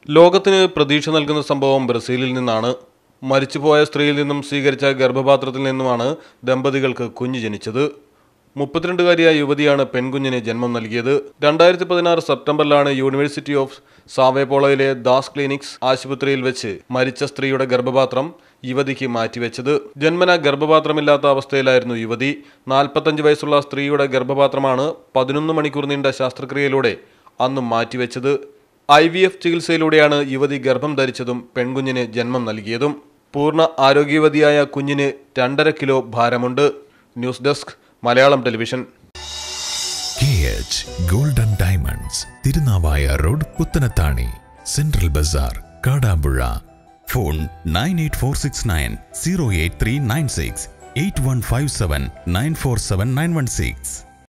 ലോകത്തിന് പ്രതീക്ഷ നൽകുന്ന സംഭവം ബ്രസീലിൽ നിന്നാണ് മരിച്ചുപോയ സ്ത്രീയിൽ നിന്നും സ്വീകരിച്ച ഗർഭപാത്രത്തിൽ നിന്നുമാണ് ദമ്പതികൾക്ക് കുഞ്ഞ് ജനിച്ചത് മുപ്പത്തിരണ്ടുകാരിയായ യുവതിയാണ് പെൺകുഞ്ഞിന് ജന്മം നൽകിയത് രണ്ടായിരത്തി പതിനാറ് സെപ്റ്റംബറിലാണ് യൂണിവേഴ്സിറ്റി ഓഫ് സാവേപോളയിലെ ദാസ് ക്ലിനിക്സ് ആശുപത്രിയിൽ വെച്ച് മരിച്ച സ്ത്രീയുടെ ഗർഭപാത്രം യുവതിക്ക് മാറ്റിവെച്ചത് ജന്മന ഗർഭപാത്രമില്ലാത്ത അവസ്ഥയിലായിരുന്നു യുവതി നാൽപ്പത്തഞ്ച് വയസ്സുള്ള സ്ത്രീയുടെ ഗർഭപാത്രമാണ് പതിനൊന്ന് മണിക്കൂർ നീണ്ട ശസ്ത്രക്രിയയിലൂടെ അന്ന് മാറ്റിവെച്ചത് ഐ വി എഫ് ചികിത്സയിലൂടെയാണ് യുവതി ഗർഭം ധരിച്ചതും പെൺകുഞ്ഞിന് ജന്മം നൽകിയതും പൂർണ്ണ ആരോഗ്യവതിയായ കുഞ്ഞിന് രണ്ടര കിലോ ഭാരമുണ്ട് news desk Malayalam television K H Golden Diamonds Thirunavaya road Puthanathani central bazaar Kadampuzha phone nine eight four six nine zero eight three nine six eight one five seven nine four seven nine one six